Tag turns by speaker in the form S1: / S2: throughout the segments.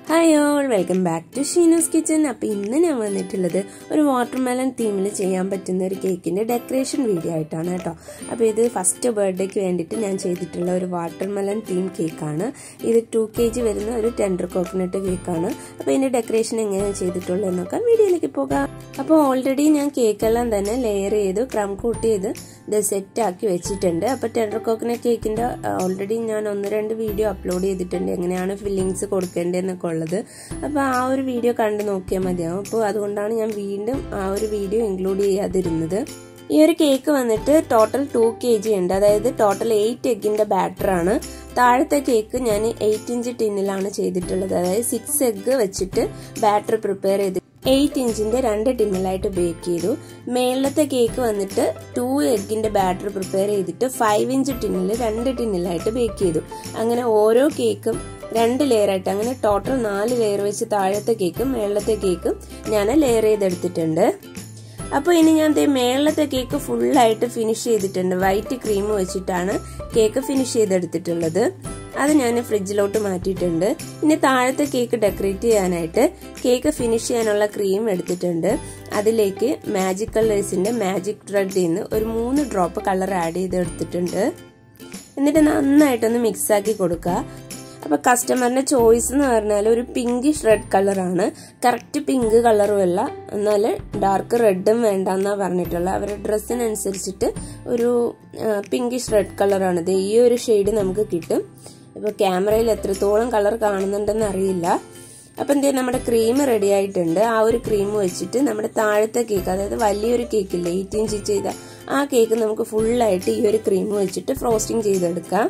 S1: hi all welcome back to Sheenu's kitchen അപ്പോൾ ഇന്ന് ഞാൻ വന്നിട്ടുള്ളത് ഒരു വാട്ടർമെലൺ തീമിൽ ചെയ്യാൻ പറ്റുന്ന ഒരു കേക്കിൻ്റെ ഡെക്കറേഷൻ വീഡിയോ ആയിട്ടാണ് കേട്ടോ അപ്പോൾ ഇത് ഫസ്റ്റ് ബർത്ത്ഡേക്ക് വേണ്ടിയിട്ട് ഞാൻ ചെയ്തിട്ടുള്ള ഒരു വാട്ടർമെലൺ തീം കേക്കാണ് ഇത് ടു കെ ജി വരുന്ന ഒരു ടെൻഡർ കോക്കനട്ട് കേക്കാണ് അപ്പോൾ ഇതിൻ്റെ ഡെക്കറേഷൻ എങ്ങനെയാണ് ചെയ്തിട്ടുള്ളത് എന്നൊക്കെ വീഡിയോയിലേക്ക് പോകാം അപ്പോൾ ഓൾറെഡി ഞാൻ കേക്കെല്ലാം തന്നെ ലെയർ ചെയ്തു ക്രം കൂട്ട് ചെയ്ത് ഇത് സെറ്റാക്കി വെച്ചിട്ടുണ്ട് അപ്പോൾ ടെൻഡർ കോക്കനട്ട് കേക്കിൻ്റെ ഓൾറെഡി ഞാൻ ഒന്ന് രണ്ട് വീഡിയോ അപ്ലോഡ് ചെയ്തിട്ടുണ്ട് എങ്ങനെയാണ് ഫില്ലിങ്സ് കൊടുക്കേണ്ടതെന്നൊക്കെ ഉള്ളത് അപ്പോൾ ആ ഒരു വീഡിയോ കണ്ട് നോക്കിയാൽ മതിയാവും അപ്പോൾ അതുകൊണ്ടാണ് ഞാൻ വീണ്ടും ആ ഒരു വീഡിയോ ഇൻക്ലൂഡ് ചെയ്യാതിരുന്നത് ഈ ഒരു കേക്ക് വന്നിട്ട് ടോട്ടൽ ടു കെ ജി ഉണ്ട് അതായത് ടോട്ടൽ എയ്റ്റ് എഗ്ഗിൻ്റെ ബാറ്ററാണ് താഴത്തെ കേക്ക് ഞാൻ എയ്റ്റ് ഇഞ്ച് ടിന്നിലാണ് ചെയ്തിട്ടുള്ളത് അതായത് സിക്സ് എഗ്ഗ് വെച്ചിട്ട് ബാറ്റർ പ്രിപ്പയർ ചെയ്ത് എയ്റ്റ് ഇഞ്ചിന്റെ രണ്ട് ടിന്നിലായിട്ട് ബേക്ക് ചെയ്തു മേളത്തെ കേക്ക് വന്നിട്ട് ടു എഗ്ഗിന്റെ ബാറ്റർ പ്രിപ്പയർ ചെയ്തിട്ട് ഫൈവ് ഇഞ്ച് ടിന്നിൽ രണ്ട് ടിന്നിലായിട്ട് ബേക്ക് ചെയ്തു അങ്ങനെ ഓരോ കേക്കും രണ്ട് ലെയർ ആയിട്ട് അങ്ങനെ ടോട്ടൽ നാല് ലെയർ വെച്ച് താഴത്തെ കേക്കും മേളത്തെ കേക്കും ഞാൻ ലെയർ ചെയ്തെടുത്തിട്ടുണ്ട് അപ്പോൾ ഇനി ഞാൻ ദേ മേളത്തെ കേക്ക് ഫുള്ളായിട്ട് ഫിനിഷ് ചെയ്തിട്ടുണ്ട് വൈറ്റ് ക്രീം വെച്ചിട്ടാണ് കേക്ക് ഫിനിഷ് ചെയ്തെടുത്തിട്ടുള്ളത് അത് ഞാൻ ഫ്രിഡ്ജിലോട്ട് മാറ്റിയിട്ടുണ്ട് ഇനി താഴത്തെ കേക്ക് ഡെക്കറേറ്റ് ചെയ്യാനായിട്ട് കേക്ക് ഫിനിഷ് ചെയ്യാനുള്ള ക്രീം എടുത്തിട്ടുണ്ട് അതിലേക്ക് മാജിക് കളേഴ്സിന്റെ മാജിക് ത്രെഡിൽ നിന്ന് ഒരു മൂന്ന് ഡ്രോപ്പ് കളർ ആഡ് ചെയ്ത് എടുത്തിട്ടുണ്ട് എന്നിട്ട് നന്നായിട്ടൊന്ന് മിക്സ് ആക്കി കൊടുക്കുക അപ്പോൾ കസ്റ്റമറിന്റെ ചോയ്സ് എന്ന് പറഞ്ഞാൽ ഒരു പിങ്കിഷ് റെഡ് കളറാണ് കറക്റ്റ് പിങ്ക് കളറും അല്ല എന്നാൽ ഡാർക്ക് റെഡും വേണ്ട എന്നാണ് പറഞ്ഞിട്ടുള്ളത് അവരുടെ ഡ്രസ്സിനനുസരിച്ചിട്ട് ഒരു പിങ്കിഷ് റെഡ് കളറാണ് ഇത് ഈ ഒരു ഷെയ്ഡ് നമുക്ക് കിട്ടും ഇപ്പോൾ ക്യാമറയിൽ എത്രത്തോളം കളർ കാണുന്നുണ്ടെന്ന് അറിയില്ല അപ്പം എന്ത് നമ്മുടെ ക്രീം റെഡി ആയിട്ടുണ്ട് ആ ഒരു ക്രീം വെച്ചിട്ട് നമ്മുടെ താഴത്തെ കേക്ക് അതായത് വലിയൊരു കേക്കില്ലേ എയ്റ്റ് ഇഞ്ച് ചെയ്ത ആ കേക്ക് നമുക്ക് ഫുള്ളായിട്ട് ഈ ഒരു ക്രീം വെച്ചിട്ട് ഫ്രോസ്റ്റിംഗ് ചെയ്തെടുക്കാം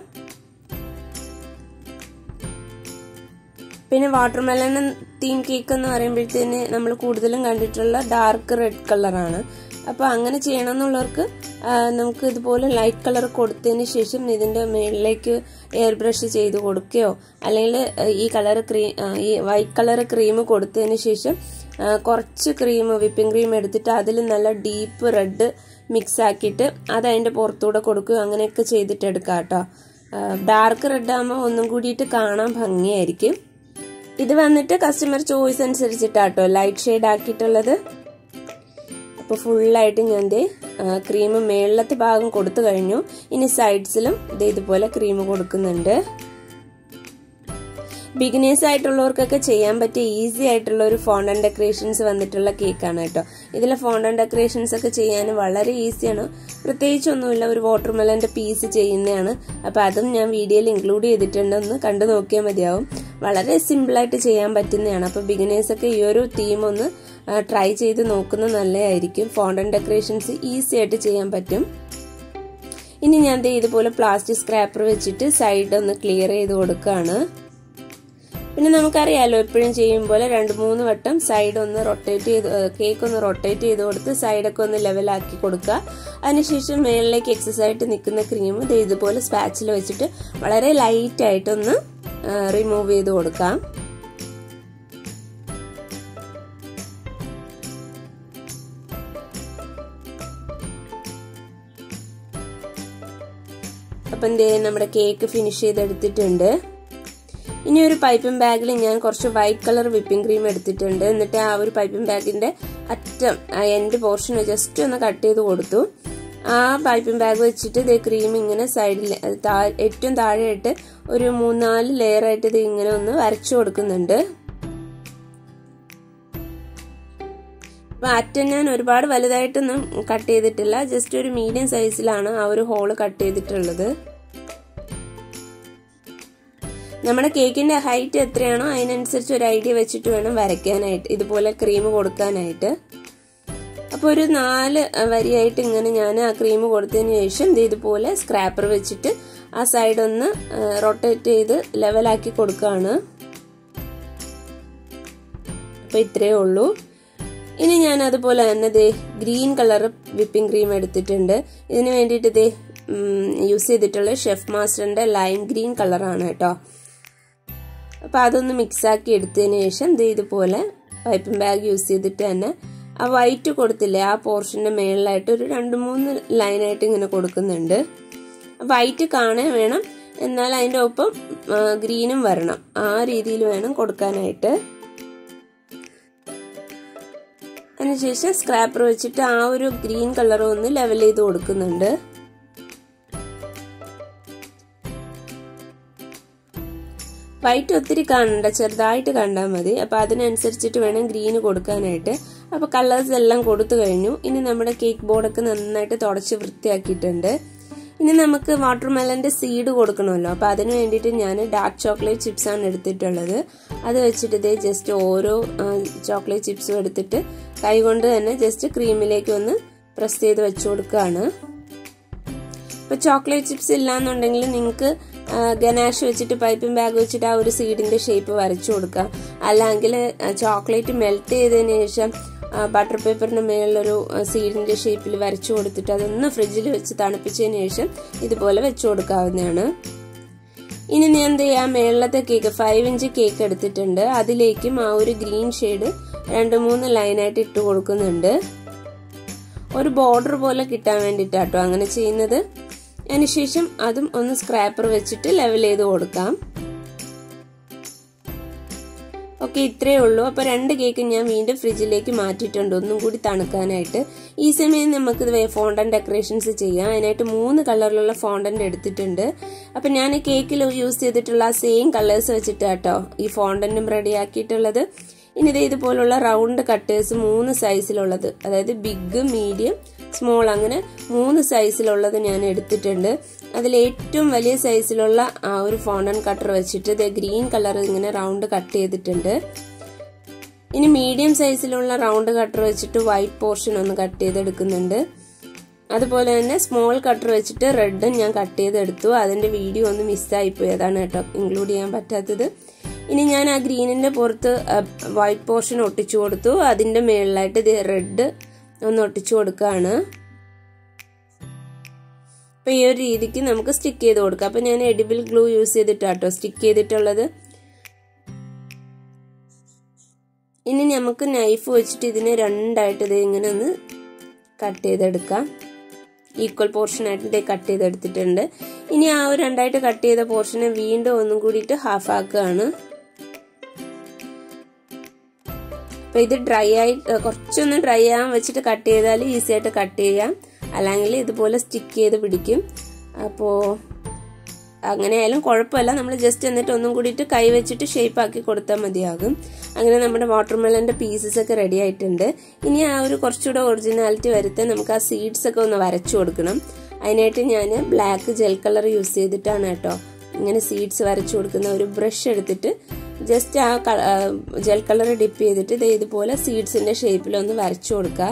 S1: പിന്നെ വാട്ടർമെലൺ തീം കേക്ക് എന്ന് പറയുമ്പോഴത്തേന് നമ്മൾ കൂടുതലും കണ്ടിട്ടുള്ള ഡാർക്ക് റെഡ് കളറാണ് അപ്പോൾ അങ്ങനെ ചെയ്യണം എന്നുള്ളവർക്ക് നമുക്ക് ഇതുപോലെ ലൈറ്റ് കളർ കൊടുത്തതിന് ശേഷം ഇതിൻ്റെ മുകളിലേക്ക് എയർ ബ്രഷ് ചെയ്ത് കൊടുക്കുകയോ അല്ലെങ്കിൽ ഈ കളർ ക്രീം ഈ വൈറ്റ് കളർ ക്രീം കൊടുത്തതിന് ശേഷം കുറച്ച് ക്രീം വിപ്പിംഗ് ക്രീം എടുത്തിട്ട് അതിൽ നല്ല ഡീപ്പ് റെഡ് മിക്സ് ആക്കിയിട്ട് അത് അതിൻ്റെ പുറത്തൂടെ കൊടുക്കുകയോ അങ്ങനെയൊക്കെ ചെയ്തിട്ട് എടുക്കാം കേട്ടോ ഡാർക്ക് റെഡ് ആകുമ്പോൾ ഒന്നും കൂടിയിട്ട് കാണാൻ ഭംഗിയായിരിക്കും ഇത് വന്നിട്ട് കസ്റ്റമർ ചോയ്സ് അനുസരിച്ചിട്ടാട്ടോ ലൈറ്റ് ഷെയ്ഡ് ആക്കിയിട്ടുള്ളത് അപ്പോൾ ഫുള്ളായിട്ട് ഞാൻ ദേ ക്രീം മേളിലത്തെ ഭാഗം കൊടുത്തു കഴിഞ്ഞു ഇനി സൈഡ്സിലും ഇത് ഇതുപോലെ ക്രീം കൊടുക്കുന്നുണ്ട് ബിഗിനേഴ്സ് ആയിട്ടുള്ളവർക്കൊക്കെ ചെയ്യാൻ പറ്റിയ ഈസി ആയിട്ടുള്ള ഒരു ഫോണ്ടൻ ഡെക്കറേഷൻസ് വന്നിട്ടുള്ള കേക്കാണ് കേട്ടോ ഇതിലെ ഫോണ്ടൻ ഡെക്കറേഷൻസ് ഒക്കെ ചെയ്യാൻ വളരെ ഈസിയാണ് പ്രത്യേകിച്ചൊന്നുമില്ല ഒരു വാട്ടർമെലന്റെ പീസ് ചെയ്യുന്നതാണ് അപ്പോൾ അതും ഞാൻ വീഡിയോയിൽ ഇൻക്ലൂഡ് ചെയ്തിട്ടുണ്ടെന്ന് കണ്ടു നോക്കിയാൽ മതിയാവും വളരെ സിമ്പിളായിട്ട് ചെയ്യാൻ പറ്റുന്നതാണ് അപ്പോൾ ബിഗിനേഴ്സ് ഒക്കെ ഈ ഒരു തീം ഒന്ന് ട്രൈ ചെയ്ത് നോക്കുന്നത് നല്ലതായിരിക്കും ഫോണ്ടൻ ഡെക്കറേഷൻസ് ഈസി ആയിട്ട് ചെയ്യാൻ പറ്റും ഇനി ഞാൻ ഇതുപോലെ പ്ലാസ്റ്റിക് സ്ക്രാപ്പർ വെച്ചിട്ട് സൈഡ് ഒന്ന് ക്ലിയർ ചെയ്ത് കൊടുക്കുകയാണ് പിന്നെ നമുക്കറിയാലോ എപ്പോഴും ചെയ്യുമ്പോൾ രണ്ട് മൂന്ന് വട്ടം സൈഡ് ഒന്ന് റൊട്ടേറ്റ് ചെയ്ത് കേക്ക് ഒന്ന് റൊട്ടേറ്റ് ചെയ്ത് കൊടുത്ത് സൈഡൊക്കെ ഒന്ന് ലെവലാക്കി കൊടുക്കുക അതിനുശേഷം മേളിലേക്ക് എക്സസ് ആയിട്ട് നിൽക്കുന്ന ക്രീം ഇത് ഇതുപോലെ സ്പാച്ചിൽ വെച്ചിട്ട് വളരെ ലൈറ്റ് ആയിട്ടൊന്ന് റിമൂവ് ചെയ്ത് കൊടുക്കാം അപ്പം എന്തേ നമ്മുടെ കേക്ക് ഫിനിഷ് ചെയ്തെടുത്തിട്ടുണ്ട് ഇനി ഒരു പൈപ്പിംഗ് ബാഗിൽ ഞാൻ കുറച്ച് വൈറ്റ് കളർ വിപ്പിംഗ് ക്രീം എടുത്തിട്ടുണ്ട് എന്നിട്ട് ആ ഒരു പൈപ്പിംഗ് ബാഗിന്റെ അറ്റം ആ എൻഡ് പോർഷൻ ജസ്റ്റ് ഒന്ന് കട്ട് ചെയ്ത് കൊടുത്തു ആ പൈപ്പിംഗ് ബാഗ് വെച്ചിട്ട് ഇത് ക്രീം ഇങ്ങനെ സൈഡിൽ ഏറ്റവും താഴെയായിട്ട് ഒരു മൂന്നാല് ലെയർ ആയിട്ട് ഇത് ഇങ്ങനെ ഒന്ന് വരച്ചു കൊടുക്കുന്നുണ്ട് അപ്പൊ അറ്റം ഞാൻ ഒരുപാട് വലുതായിട്ടൊന്നും കട്ട് ചെയ്തിട്ടില്ല ജസ്റ്റ് ഒരു മീഡിയം സൈസിലാണ് ആ ഒരു ഹോള് കട്ട് ചെയ്തിട്ടുള്ളത് നമ്മുടെ കേക്കിന്റെ ഹൈറ്റ് എത്രയാണോ അതിനനുസരിച്ച് ഒരു ഐഡിയ വെച്ചിട്ട് വേണം വരയ്ക്കാനായിട്ട് ഇതുപോലെ ക്രീം കൊടുക്കാനായിട്ട് അപ്പോൾ ഒരു നാല് വരിയായിട്ട് ഇങ്ങനെ ഞാൻ ആ ക്രീം കൊടുത്തതിന് ശേഷം ഇത് ഇതുപോലെ സ്ക്രാപ്പർ വെച്ചിട്ട് ആ സൈഡ് ഒന്ന് റൊട്ടേറ്റ് ചെയ്ത് ലെവലാക്കി കൊടുക്കുകയാണ് അപ്പോൾ ഇത്രയേ ഉള്ളൂ ഇനി ഞാൻ അതുപോലെ തന്നെ ദേ ഗ്രീൻ കളർ വിപ്പിംഗ് ക്രീം എടുത്തിട്ടുണ്ട് ഇതിന് വേണ്ടിയിട്ട് ദേ യൂസ് ചെയ്തിട്ടുള്ള ഷെഫ് മാസ്റ്ററിന്റെ ലൈം ഗ്രീൻ കളറാണ് കേട്ടോ അപ്പോൾ അതൊന്ന് മിക്സാക്കി എടുത്തതിന് ശേഷം ഇത് ഇതുപോലെ പൈപ്പിംഗ് ബാഗ് യൂസ് ചെയ്തിട്ട് തന്നെ ആ വൈറ്റ് കൊടുത്തില്ലേ ആ പോർഷന്റെ മേളിലായിട്ട് ഒരു രണ്ട് മൂന്ന് ലൈനായിട്ട് ഇങ്ങനെ കൊടുക്കുന്നുണ്ട് വൈറ്റ് കാണാൻ വേണം എന്നാൽ അതിൻ്റെ ഒപ്പം ഗ്രീനും വരണം ആ രീതിയിൽ വേണം കൊടുക്കാനായിട്ട് അതിനുശേഷം സ്ക്രാപ്പർ വെച്ചിട്ട് ആ ഒരു ഗ്രീൻ കളർ ഒന്ന് ലെവൽ ചെയ്ത് കൊടുക്കുന്നുണ്ട് വൈറ്റ് ഒത്തിരി കാണണ്ട ചെറുതായിട്ട് കണ്ടാൽ മതി അപ്പോൾ അതിനനുസരിച്ചിട്ട് വേണം ഗ്രീന് കൊടുക്കാനായിട്ട് അപ്പോൾ കളേഴ്സ് എല്ലാം കൊടുത്തു കഴിഞ്ഞു ഇനി നമ്മുടെ കേക്ക് ബോർഡൊക്കെ നന്നായിട്ട് തുടച്ച് വൃത്തിയാക്കിയിട്ടുണ്ട് ഇനി നമുക്ക് വാട്ടർമെലന്റെ സീഡ് കൊടുക്കണമല്ലോ അപ്പോൾ അതിന് വേണ്ടിയിട്ട് ഞാൻ ഡാർക്ക് ചോക്ലേറ്റ് ചിപ്സ് ആണ് എടുത്തിട്ടുള്ളത് അത് വെച്ചിട്ട് ഇതേ ജസ്റ്റ് ഓരോ ചോക്ലേറ്റ് ചിപ്സും എടുത്തിട്ട് കൈകൊണ്ട് തന്നെ ജസ്റ്റ് ക്രീമിലേക്ക് ഒന്ന് പ്രസ് ചെയ്ത് വെച്ചു കൊടുക്കുകയാണ് ഇപ്പോൾ ചോക്ലേറ്റ് ചിപ്സ് ഇല്ലാന്നുണ്ടെങ്കിൽ നിങ്ങൾക്ക് ഗനാഷ് വെച്ചിട്ട് പൈപ്പിംഗ് ബാഗ് വെച്ചിട്ട് ആ ഒരു സീഡിന്റെ ഷേപ്പ് വരച്ചു കൊടുക്കാം അല്ലെങ്കിൽ ചോക്ലേറ്റ് മെൽറ്റ് ചെയ്തതിന് ശേഷം ബട്ടർ പേപ്പറിന് മേളിലൊരു സീഡിന്റെ ഷേപ്പിൽ വരച്ചു കൊടുത്തിട്ട് അതൊന്ന് ഫ്രിഡ്ജിൽ വെച്ച് തണുപ്പിച്ചതിന് ശേഷം ഇതുപോലെ വെച്ചു കൊടുക്കാവുന്നതാണ് ഇനി ഞാൻ എന്ത് ചെയ്യാം മേളിലത്തെ കേക്ക് ഫൈവ് ഇഞ്ച് കേക്ക് എടുത്തിട്ടുണ്ട് അതിലേക്കും ആ ഒരു ഗ്രീൻ ഷെയ്ഡ് രണ്ട് മൂന്ന് ലൈനായിട്ട് ഇട്ട് കൊടുക്കുന്നുണ്ട് ഒരു ബോർഡർ പോലെ കിട്ടാൻ വേണ്ടിയിട്ടാട്ടോ അങ്ങനെ ചെയ്യുന്നത് അതിനുശേഷം അതും ഒന്ന് സ്ക്രാപ്പർ വെച്ചിട്ട് ലെവൽ ചെയ്ത് കൊടുക്കാം ഓക്കെ ഇത്രയേ ഉള്ളൂ അപ്പോൾ രണ്ട് കേക്ക് ഞാൻ വീണ്ടും ഫ്രിഡ്ജിലേക്ക് മാറ്റിയിട്ടുണ്ട് ഒന്നും കൂടി തണുക്കാനായിട്ട് ഈ സമയം നമുക്ക് ഫോണ്ടൻ ഡെക്കറേഷൻസ് ചെയ്യാം അതിനായിട്ട് മൂന്ന് കളറിലുള്ള ഫോണ്ടന്റ് എടുത്തിട്ടുണ്ട് അപ്പം ഞാൻ കേക്കിൽ യൂസ് ചെയ്തിട്ടുള്ള സെയിം കളേഴ്സ് വെച്ചിട്ട് കേട്ടോ ഈ ഫോണ്ടന്റും റെഡിയാക്കിയിട്ടുള്ളത് ഇനി ഇത് ഇതുപോലുള്ള റൗണ്ട് കട്ടേഴ്സ് മൂന്ന് സൈസിലുള്ളത് അതായത് ബിഗ് മീഡിയം സ്മോൾ അങ്ങനെ മൂന്ന് സൈസിലുള്ളത് ഞാൻ എടുത്തിട്ടുണ്ട് അതിൽ ഏറ്റവും വലിയ സൈസിലുള്ള ആ ഒരു ഫോണ്ടൻ കട്ടർ വെച്ചിട്ട് ഇത് ഗ്രീൻ കളർ ഇങ്ങനെ റൗണ്ട് കട്ട് ചെയ്തിട്ടുണ്ട് ഇനി മീഡിയം സൈസിലുള്ള റൗണ്ട് കട്ടർ വെച്ചിട്ട് വൈറ്റ് പോർഷൻ ഒന്ന് കട്ട് ചെയ്തെടുക്കുന്നുണ്ട് അതുപോലെ തന്നെ സ്മോൾ കട്ടർ വെച്ചിട്ട് റെഡും ഞാൻ കട്ട് ചെയ്തെടുത്തു അതിന്റെ വീഡിയോ ഒന്ന് മിസ്സായി പോയതാണ് കേട്ടോ ഇൻക്ലൂഡ് ചെയ്യാൻ പറ്റാത്തത് ഇനി ഞാൻ ആ ഗ്രീനിന്റെ പുറത്ത് വൈറ്റ് പോർഷൻ ഒട്ടിച്ചു കൊടുത്തു അതിന്റെ മേളിലായിട്ട് ഇത് റെഡ് ഒന്ന് ഒട്ടിച്ചു കൊടുക്കുകയാണ് അപ്പൊ ഈ ഒരു രീതിക്ക് നമുക്ക് സ്റ്റിക്ക് ചെയ്ത് കൊടുക്കാം അപ്പൊ ഞാൻ എഡിബിൾ ഗ്ലൂ യൂസ് ചെയ്തിട്ടാട്ടോ സ്റ്റിക്ക് ചെയ്തിട്ടുള്ളത് ഇനി നമുക്ക് നൈഫ് വെച്ചിട്ട് ഇതിനെ രണ്ടായിട്ട് ഇത് ഇങ്ങനെ ഒന്ന് കട്ട് ചെയ്തെടുക്കാം ഈക്വൽ പോർഷനായിട്ട് ഇത് കട്ട് ചെയ്തെടുത്തിട്ടുണ്ട് ഇനി ആ ഒരു രണ്ടായിട്ട് കട്ട് ചെയ്ത പോർഷനെ വീണ്ടും ഒന്നും കൂടിയിട്ട് ഹാഫ് ആക്കുകയാണ് അപ്പൊ ഇത് ഡ്രൈ ആയി കുറച്ചൊന്ന് ഡ്രൈ ആകാൻ വെച്ചിട്ട് കട്ട് ചെയ്താൽ ഈസി ആയിട്ട് കട്ട് ചെയ്യാം അല്ലെങ്കിൽ ഇതുപോലെ സ്റ്റിക്ക് ചെയ്ത് പിടിക്കും അപ്പോൾ അങ്ങനെയായാലും കുഴപ്പമില്ല നമ്മൾ ജസ്റ്റ് എന്നിട്ട് ഒന്നും കൂടിയിട്ട് കൈ വെച്ചിട്ട് ഷേപ്പ് ആക്കി കൊടുത്താൽ മതിയാകും അങ്ങനെ നമ്മുടെ വാട്ടർമെലന്റെ പീസസ് ഒക്കെ റെഡി ആയിട്ടുണ്ട് ഇനി ആ ഒരു കുറച്ചുകൂടെ ഒറിജിനാലിറ്റി വരുത്താൻ നമുക്ക് ആ സീഡ്സ് ഒക്കെ ഒന്ന് വരച്ചു കൊടുക്കണം അതിനായിട്ട് ഞാൻ ബ്ലാക്ക് ജെൽ കളർ യൂസ് ചെയ്തിട്ടാണ് കേട്ടോ ഇങ്ങനെ സീഡ്സ് വരച്ചു കൊടുക്കുന്ന ഒരു ബ്രഷ് എടുത്തിട്ട് ജസ്റ്റ് ആ ജെൽ കളർ ഡിപ്പ് ചെയ്തിട്ട് ഇത് ഇതുപോലെ സീഡ്സിന്റെ ഷേപ്പിൽ ഒന്ന് വരച്ചു കൊടുക്കുക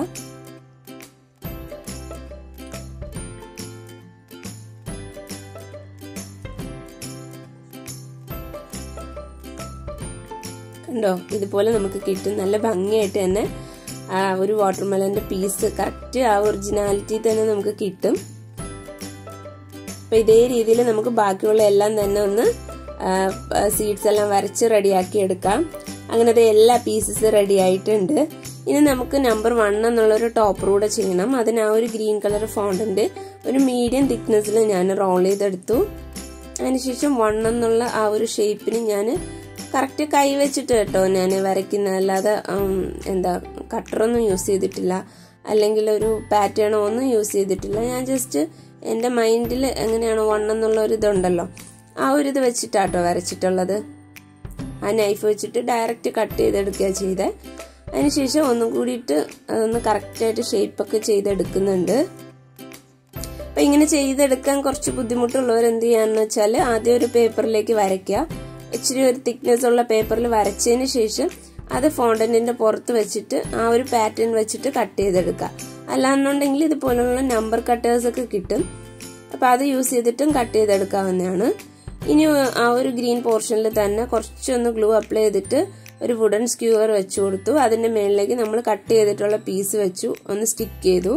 S1: കണ്ടോ ഇതുപോലെ നമുക്ക് കിട്ടും നല്ല ഭംഗിയായിട്ട് തന്നെ ആ ഒരു വാട്ടർമെലന്റെ പീസ് കറക്റ്റ് ആ ഒറിജിനാലിറ്റി തന്നെ നമുക്ക് കിട്ടും അപ്പൊ ഇതേ രീതിയിൽ നമുക്ക് ബാക്കിയുള്ള എല്ലാം തന്നെ ഒന്ന് സീഡ്സ് എല്ലാം വരച്ച് റെഡിയാക്കി എടുക്കാം അങ്ങനത്തെ എല്ലാ പീസസ് റെഡി ആയിട്ടുണ്ട് ഇനി നമുക്ക് നമ്പർ വൺ എന്നുള്ള ഒരു ടോപ്പർ കൂടെ ചെയ്യണം അതിന് ആ ഒരു ഗ്രീൻ കളർ ഫോണ്ടന്റ് ഒരു മീഡിയം തിക്നെസ്സിൽ ഞാൻ റോൾ ചെയ്തെടുത്തു അതിനുശേഷം വൺ എന്നുള്ള ആ ഒരു ഷേപ്പിന് ഞാൻ കറക്റ്റ് കൈ വെച്ചിട്ട് കേട്ടോ ഞാൻ വരയ്ക്കുന്നത് അല്ലാതെ എന്താ കട്ടറൊന്നും യൂസ് ചെയ്തിട്ടില്ല അല്ലെങ്കിൽ ഒരു പാറ്റേണോ ഒന്നും യൂസ് ചെയ്തിട്ടില്ല ഞാൻ ജസ്റ്റ് എൻ്റെ മൈൻഡിൽ എങ്ങനെയാണോ വൺ എന്നുള്ള ഒരു ഇതുണ്ടല്ലോ ആ ഒരു ഇത് വെച്ചിട്ടാട്ടോ വരച്ചിട്ടുള്ളത് ആ നൈഫ് വെച്ചിട്ട് ഡയറക്റ്റ് കട്ട് ചെയ്തെടുക്കുക ചെയ്തേ അതിനുശേഷം ഒന്നും കൂടിയിട്ട് അതൊന്ന് കറക്റ്റായിട്ട് ഷേപ്പൊക്കെ ചെയ്തെടുക്കുന്നുണ്ട് അപ്പം ഇങ്ങനെ ചെയ്തെടുക്കാൻ കുറച്ച് ബുദ്ധിമുട്ടുള്ളവർ എന്ത് ചെയ്യാന്ന് വെച്ചാൽ ആദ്യം ഒരു പേപ്പറിലേക്ക് വരയ്ക്കുക ഇച്ചിരി ഒരു തിക്നെസ് ഉള്ള പേപ്പറിൽ വരച്ചതിന് ശേഷം അത് ഫോണ്ടന്റിന്റെ പുറത്ത് വെച്ചിട്ട് ആ ഒരു പാറ്റേൺ വെച്ചിട്ട് കട്ട് ചെയ്തെടുക്കുക അല്ലാന്നുണ്ടെങ്കിൽ ഇതുപോലുള്ള നമ്പർ കട്ടേഴ്സ് ഒക്കെ കിട്ടും അപ്പൊ അത് യൂസ് ചെയ്തിട്ടും കട്ട് ചെയ്തെടുക്കാവുന്നതാണ് ഇനി ആ ഒരു ഗ്രീൻ പോർഷനിൽ തന്നെ കുറച്ചൊന്ന് ഗ്ലൂ അപ്ലൈ ചെയ്തിട്ട് ഒരു വുഡൻ സ്ക്യൂവർ വെച്ചു കൊടുത്തു അതിന്റെ മേളിലേക്ക് നമ്മൾ കട്ട് ചെയ്തിട്ടുള്ള പീസ് വെച്ചു ഒന്ന് സ്റ്റിക്ക് ചെയ്തു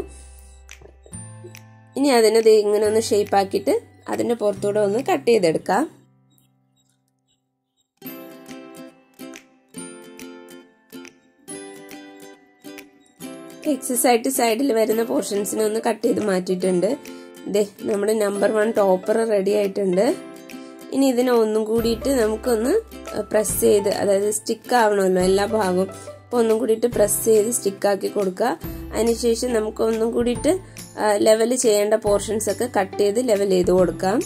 S1: ഇനി അതിനെ ഇങ്ങനെ ഒന്ന് ഷേപ്പ് ആക്കിയിട്ട് അതിന്റെ പുറത്തൂടെ ഒന്ന് കട്ട് ചെയ്തെടുക്കാം എക്സസ് ആയിട്ട് സൈഡിൽ വരുന്ന പോർഷൻസിനെ ഒന്ന് കട്ട് ചെയ്ത് മാറ്റിയിട്ടുണ്ട് ദേ നമ്മുടെ നമ്പർ വൺ ടോപ്പർ റെഡി ആയിട്ടുണ്ട് ഇനി ഇതിനെ ഒന്നും കൂടിയിട്ട് നമുക്കൊന്ന് പ്രസ് ചെയ്ത് അതായത് സ്റ്റിക്ക് ആവണമല്ലോ എല്ലാ ഭാഗവും അപ്പോൾ ഒന്നും കൂടിയിട്ട് പ്രസ് ചെയ്ത് സ്റ്റിക്കാക്കി കൊടുക്കുക അതിനുശേഷം നമുക്ക് ഒന്നും കൂടിയിട്ട് ലെവൽ ചെയ്യേണ്ട പോർഷൻസ് ഒക്കെ കട്ട് ചെയ്ത് ലെവൽ ചെയ്ത് കൊടുക്കാം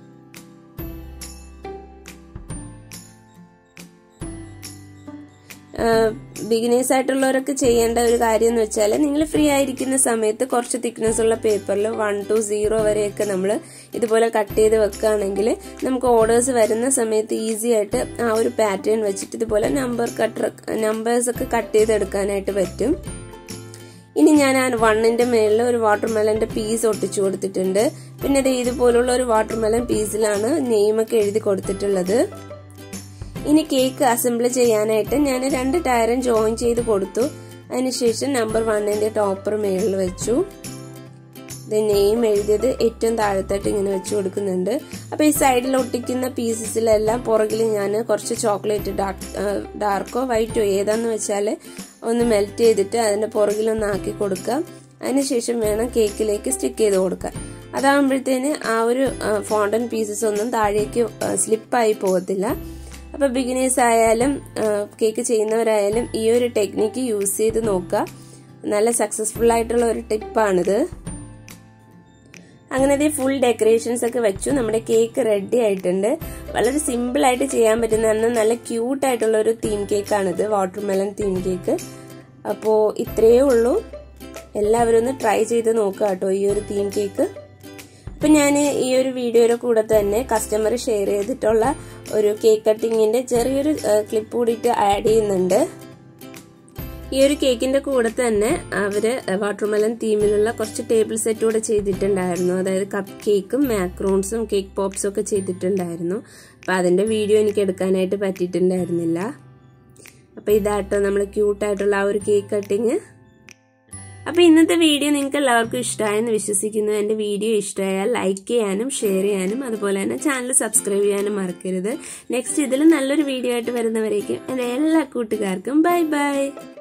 S1: ബിഗിനേഴ്സ് ആയിട്ടുള്ളവരൊക്കെ ചെയ്യേണ്ട ഒരു കാര്യം എന്ന് വെച്ചാൽ നിങ്ങൾ ഫ്രീ ആയിരിക്കുന്ന സമയത്ത് കുറച്ച് തിക്നെസ് ഉള്ള പേപ്പറിൽ വൺ ടു സീറോ വരെയൊക്കെ നമ്മൾ ഇതുപോലെ കട്ട് ചെയ്ത് വെക്കുകയാണെങ്കിൽ നമുക്ക് ഓർഡേഴ്സ് വരുന്ന സമയത്ത് ഈസി ആയിട്ട് ആ ഒരു പാറ്റേൺ വെച്ചിട്ട് ഇതുപോലെ നമ്പർ കട്ടർ നമ്പേഴ്സ് ഒക്കെ കട്ട് ചെയ്തെടുക്കാനായിട്ട് പറ്റും ഇനി ഞാൻ ആ വണ്ണിന്റെ മേളിൽ ഒരു വാട്ടർമെലന്റെ പീസ് ഒട്ടിച്ചു കൊടുത്തിട്ടുണ്ട് പിന്നെ ഇത് ഇതുപോലുള്ള ഒരു വാട്ടർമെലൻ പീസിലാണ് നെയിമൊക്കെ എഴുതി കൊടുത്തിട്ടുള്ളത് ഇനി കേക്ക് അസംബിൾ ചെയ്യാനായിട്ട് ഞാൻ രണ്ട് ടയറും ജോയിൻ ചെയ്ത് കൊടുത്തു അതിനുശേഷം നമ്പർ വണ്ണിന്റെ ടോപ്പർ മേളിൽ വെച്ചു ഇത് നെയിം എഴുതിയത് ഏറ്റവും താഴത്തായിട്ട് ഇങ്ങനെ വെച്ചു കൊടുക്കുന്നുണ്ട് അപ്പൊ ഈ സൈഡിൽ ഒട്ടിക്കുന്ന പീസസിലെല്ലാം പുറകിൽ ഞാൻ കുറച്ച് ചോക്ലേറ്റ് ഡാർക്കോ വൈറ്റോ ഏതാന്ന് വെച്ചാൽ ഒന്ന് മെൽറ്റ് ചെയ്തിട്ട് അതിന്റെ പുറകിലൊന്ന് ആക്കി കൊടുക്കുക അതിനുശേഷം വേണം കേക്കിലേക്ക് സ്റ്റിക്ക് ചെയ്ത് കൊടുക്കുക അതാകുമ്പോഴത്തേന് ആ ഒരു ഫോണ്ടൻ പീസസ് ഒന്നും താഴേക്ക് സ്ലിപ്പായി പോകത്തില്ല അപ്പോൾ ബിഗിനേഴ്സ് ആയാലും കേക്ക് ചെയ്യുന്നവരായാലും ഈ ഒരു ടെക്നിക്ക് യൂസ് ചെയ്ത് നോക്കുക നല്ല സക്സസ്ഫുൾ ആയിട്ടുള്ള ഒരു ടിപ്പാണിത് അങ്ങനെ ഇത് ഫുൾ ഡെക്കറേഷൻസ് ഒക്കെ വെച്ചു നമ്മുടെ കേക്ക് റെഡി ആയിട്ടുണ്ട് വളരെ സിമ്പിൾ ആയിട്ട് ചെയ്യാൻ പറ്റുന്ന എന്നാൽ നല്ല ക്യൂട്ട് ആയിട്ടുള്ള ഒരു തീം കേക്കാണിത് വാട്ടർമെലൺ തീം കേക്ക് അപ്പോൾ ഇത്രയേ ഉള്ളൂ എല്ലാവരും ഒന്ന് ട്രൈ ചെയ്ത് നോക്കുക കേട്ടോ ഈ ഒരു തീം കേക്ക് അപ്പം ഞാൻ ഈ ഒരു വീഡിയോയുടെ കൂടെ തന്നെ കസ്റ്റമർ ഷെയർ ചെയ്തിട്ടുള്ള ഒരു കേക്ക് കട്ടിങ്ങിന്റെ ചെറിയൊരു ക്ലിപ്പ് കൂടിയിട്ട് ആഡ് ചെയ്യുന്നുണ്ട് ഈ ഒരു കേക്കിന്റെ കൂടെ തന്നെ അവര് വാട്ടർമെലൻ തീമിലുള്ള കുറച്ച് ടേബിൾ സെറ്റ് കൂടെ ചെയ്തിട്ടുണ്ടായിരുന്നു അതായത് കപ്പ് കേക്കും മാക്രോൺസും കേക്ക് പോപ്സും ഒക്കെ ചെയ്തിട്ടുണ്ടായിരുന്നു അപ്പൊ അതിന്റെ വീഡിയോ എനിക്ക് എടുക്കാനായിട്ട് പറ്റിയിട്ടുണ്ടായിരുന്നില്ല അപ്പൊ ഇതാട്ടോ നമ്മൾ ക്യൂട്ടായിട്ടുള്ള ആ ഒരു കേക്ക് കട്ടിങ് അപ്പൊ ഇന്നത്തെ വീഡിയോ നിങ്ങൾക്ക് എല്ലാവർക്കും ഇഷ്ടമായെന്ന് വിശ്വസിക്കുന്നു എന്റെ വീഡിയോ ഇഷ്ടമായാൽ ലൈക്ക് ചെയ്യാനും ഷെയർ ചെയ്യാനും അതുപോലെ തന്നെ ചാനൽ സബ്സ്ക്രൈബ് ചെയ്യാനും മറക്കരുത് നെക്സ്റ്റ് ഇതിൽ നല്ലൊരു വീഡിയോ ആയിട്ട് വരുന്നവരേക്കും എന്റെ എല്ലാ കൂട്ടുകാർക്കും ബൈ ബൈ